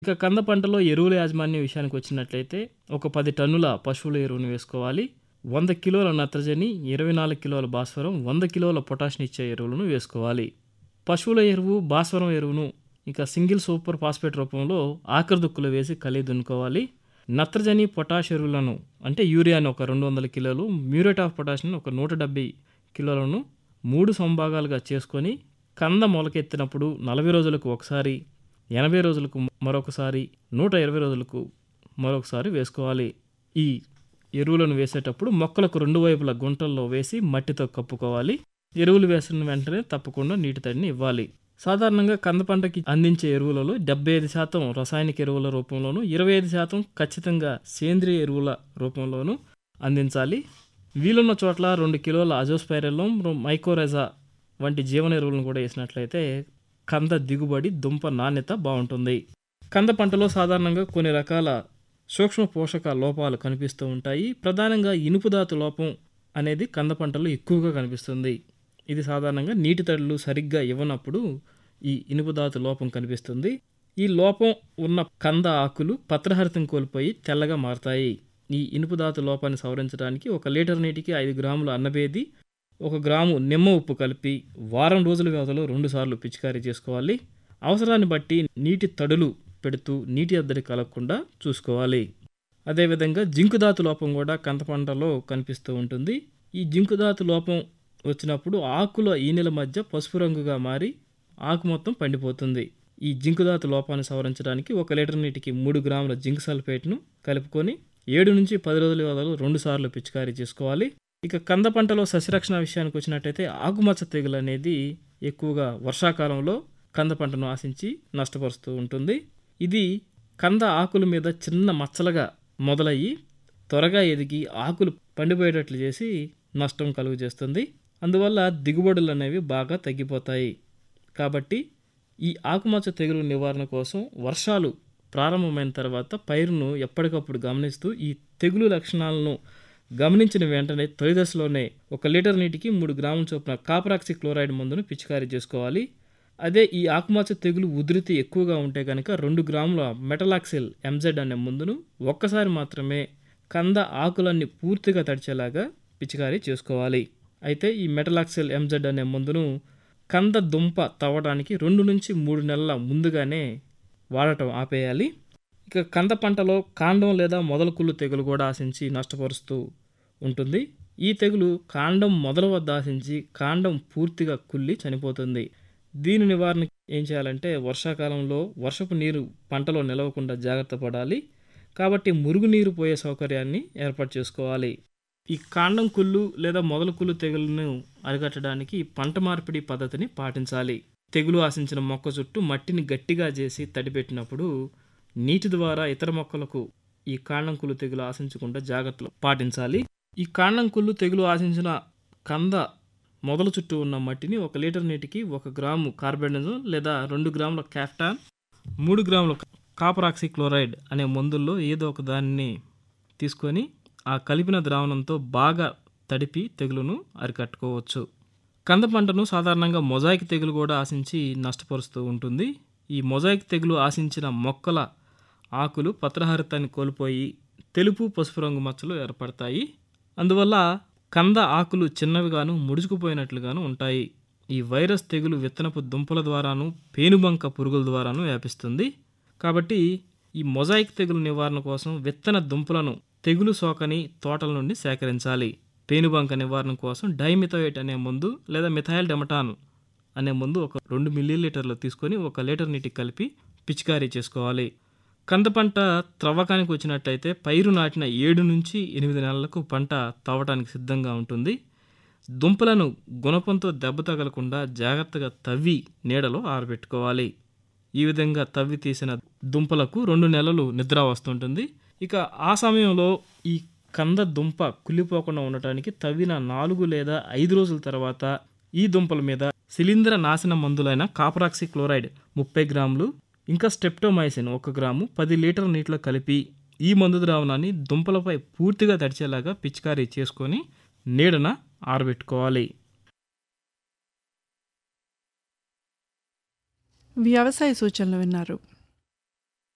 ఇక కంద పంటలో ఎరువుల యాజమాన్యం విషయానికి వచ్చినట్లయితే ఒక పది టన్నుల పశువుల ఎరువును వేసుకోవాలి వంద కిలోల నత్రజని ఇరవై నాలుగు కిలోల భాస్వరం వంద కిలోల పొటాషియం ఇచ్చే ఎరువులను వేసుకోవాలి పశువుల ఎరువు భాస్వరం ఎరువును ఇక సింగిల్ సూపర్ ఫాస్ఫేట్ రూపంలో ఆఖరి దుక్కులు వేసి కలిగి దున్నుకోవాలి నత్రజని పొటాష్ ఎరువులను అంటే యూరియాని ఒక రెండు వందల కిలోలు మ్యూరేట్ ఆఫ్ పొటాషియం ఒక నూట డెబ్బై కిలోలను మూడు సంభాగాలుగా చేసుకొని కంద మొలకెత్తినప్పుడు నలభై రోజులకు ఒకసారి ఎనభై రోజులకు మరొకసారి నూట ఇరవై రోజులకు మరొకసారి వేసుకోవాలి ఈ ఎరువులను వేసేటప్పుడు మొక్కలకు రెండు వైపుల గుంటల్లో వేసి మట్టితో కప్పుకోవాలి ఎరువులు వేసిన వెంటనే తప్పకుండా నీటి తడిని ఇవ్వాలి సాధారణంగా కంద పంటకి అందించే ఎరువులలో డెబ్బై ఐదు శాతం రసాయనిక ఎరువుల రూపంలోను ఇరవై ఐదు శాతం ఖచ్చితంగా సేంద్రియ ఎరువుల రూపంలోను అందించాలి వీలున్న చోట్ల రెండు కిలోల అజోస్పైరలం మైకోరెజా వంటి జీవన ఎరువులను కూడా వేసినట్లయితే కంద దిగుబడి దుంప నాణ్యత బాగుంటుంది కంద పంటలో సాధారణంగా కొన్ని రకాల సూక్ష్మ పోషక లోపాలు కనిపిస్తూ ఉంటాయి ప్రధానంగా ఇనుపుదాతు లోపం అనేది కంద పంటలో ఎక్కువగా కనిపిస్తుంది ఇది సాధారణంగా నీటి తడులు సరిగ్గా ఇవ్వనప్పుడు ఈ ఇనుపుదాతు లోపం కనిపిస్తుంది ఈ లోపం ఉన్న కంద ఆకులు పత్రహరితం కోల్పోయి తెల్లగా మారతాయి ఈ ఇనుపుదాతు లోపాన్ని సవరించడానికి ఒక లీటర్ నీటికి ఐదు గ్రాముల అన్నబేది ఒక గ్రాము నిమ్మ ఉప్పు కలిపి వారం రోజుల వ్యవధిలో రెండుసార్లు పిచికారీ చేసుకోవాలి అవసరాన్ని బట్టి నీటి తడులు పెడుతూ నీటి అద్దడి కలగకుండా చూసుకోవాలి అదేవిధంగా జింకుదాతు లోపం కూడా కంద పంటలో కనిపిస్తూ ఉంటుంది ఈ జింకుదాతు లోపం వచ్చినప్పుడు ఆకుల ఈనెల మధ్య పసుపు రంగుగా మారి ఆకు మొత్తం పండిపోతుంది ఈ జింకుదాతు లోపాన్ని సవరించడానికి ఒక లీటర్ నీటికి మూడు గ్రాముల జింక్ సల్ఫేట్ను కలుపుకొని ఏడు నుంచి పది రోజుల వ్యవధిలో రెండు సార్లు పిచికారీ చేసుకోవాలి ఇక కంద పంటలో సస్యరక్షణ విషయానికి వచ్చినట్టయితే ఆకుమచ్చ తెగులు అనేది ఎక్కువగా వర్షాకాలంలో కంద పంటను ఆశించి నష్టపరుస్తూ ఉంటుంది ఇది కంద ఆకుల మీద చిన్న మచ్చలుగా మొదలయ్యి త్వరగా ఎదిగి ఆకులు పండిపోయేటట్లు చేసి నష్టం కలుగు చేస్తుంది అందువల్ల దిగుబడులు అనేవి బాగా తగ్గిపోతాయి కాబట్టి ఈ ఆకుమచ్చ తెగులు నివారణ కోసం వర్షాలు ప్రారంభమైన తర్వాత పైరును ఎప్పటికప్పుడు గమనిస్తూ ఈ తెగులు లక్షణాలను గమనించిన వెంటనే తొలి దశలోనే ఒక లీటర్ నీటికి మూడు గ్రాముల చొప్పున కాపరాక్సి క్లోరైడ్ మందును పిచికారీ చేసుకోవాలి అదే ఈ ఆకుమచ్చ తెగులు ఉధృతి ఎక్కువగా ఉంటే కనుక రెండు గ్రాముల మెటలాక్సిల్ ఎంజెడ్ అనే మందును ఒక్కసారి మాత్రమే కంద ఆకులన్నీ పూర్తిగా తడిచేలాగా పిచికారీ చేసుకోవాలి అయితే ఈ మెటలాక్సిల్ ఎంజెడ్ అనే మందును కంద దుంప తవ్వడానికి రెండు నుంచి మూడు నెలల ముందుగానే వాడటం ఆపేయాలి ఇక కంద పంటలో కాండం లేదా మొదలకుళ్ళు తెగులు కూడా ఆశించి నష్టపరుస్తూ ఉంటుంది ఈ తెగులు కాండం మొదల వద్ద ఆశించి కాండం పూర్తిగా కుళ్ళి చనిపోతుంది దీని నివారణ ఏం చేయాలంటే వర్షాకాలంలో వర్షపు నీరు పంటలో నిలవకుండా జాగ్రత్త పడాలి కాబట్టి మురుగునీరు పోయే సౌకర్యాన్ని ఏర్పాటు చేసుకోవాలి ఈ కాండం కుళ్ళు లేదా మొదల కుళ్ళు తెగులను అరికట్టడానికి పంట మార్పిడి పద్ధతిని పాటించాలి తెగులు ఆశించిన మొక్క చుట్టూ మట్టిని గట్టిగా చేసి తడిపెట్టినప్పుడు నీటి ద్వారా ఇతర మొక్కలకు ఈ కాండం కుళ్ళు తెగులు ఆశించకుండా జాగ్రత్తలు పాటించాలి ఈ కాండం కుళ్ళు తెగులు ఆశించిన కంద మొదల చుట్టూ ఉన్న మట్టిని ఒక లీటర్ నీటికి ఒక గ్రాము కార్బెండజం లేదా రెండు గ్రాముల క్యాఫ్టాన్ మూడు గ్రాముల కాపరాక్సి క్లోరైడ్ అనే మందుల్లో ఏదో ఒక దానిని తీసుకొని ఆ కలిపిన ద్రావణంతో బాగా తడిపి తెగులును అరికట్టుకోవచ్చు కంద పంటను సాధారణంగా మొజాయిక్ తెగులు కూడా ఆశించి నష్టపరుస్తూ ఉంటుంది ఈ మొజాయిక్ తెగులు ఆశించిన మొక్కల ఆకులు పత్రహరితాన్ని కోల్పోయి తెలుపు పసుపు రంగు మచ్చలు ఏర్పడతాయి అందువల్ల కంద ఆకులు చిన్నవిగాను ముడుచుకుపోయినట్లుగాను ఉంటాయి ఈ వైరస్ తెగులు విత్తనపు దుంపల ద్వారాను పేనుబంక పురుగుల ద్వారాను వ్యాపిస్తుంది కాబట్టి ఈ మొజాయిక్ తెగులు నివారణ కోసం విత్తన దుంపలను తెగులు సోకని తోటల నుండి సేకరించాలి పేనుబంక నివారణ కోసం డైమిథోయేట్ అనే మందు లేదా మిథైల్ డెమటాన్ అనే మందు ఒక రెండు మిల్లీలీటర్లు తీసుకొని ఒక లీటర్ నీటికి కలిపి పిచికారీ చేసుకోవాలి కంద పంట త్రవ్వకానికి వచ్చినట్టయితే పైరు నాటిన ఏడు నుంచి ఎనిమిది నెలలకు పంట తవ్వటానికి సిద్ధంగా ఉంటుంది దుంపలను గుణపంతో దెబ్బ తగలకుండా జాగ్రత్తగా తవ్వి నీడలో ఆరబెట్టుకోవాలి ఈ విధంగా తవ్వి తీసిన దుంపలకు రెండు నెలలు నిద్ర వస్తుంటుంది ఇక ఆ సమయంలో ఈ కంద దుంప కుళ్ళిపోకుండా ఉండటానికి తవ్విన నాలుగు లేదా ఐదు రోజుల తర్వాత ఈ దుంపల మీద శిలీంద్ర నాశన మందులైన కాపరాక్సి క్లోరైడ్ ముప్పై గ్రాములు ఇంకా స్టెప్టోమైసిన్ ఒక గ్రాము పది లీటర్ నీటిలో కలిపి ఈ మందు ద్రావణాన్ని దుంపలపై పూర్తిగా తడిచేలాగా పిచికారీ చేసుకొని నీడన ఆరబెట్టుకోవాలి వ్యవసాయ సూచనలు విన్నారు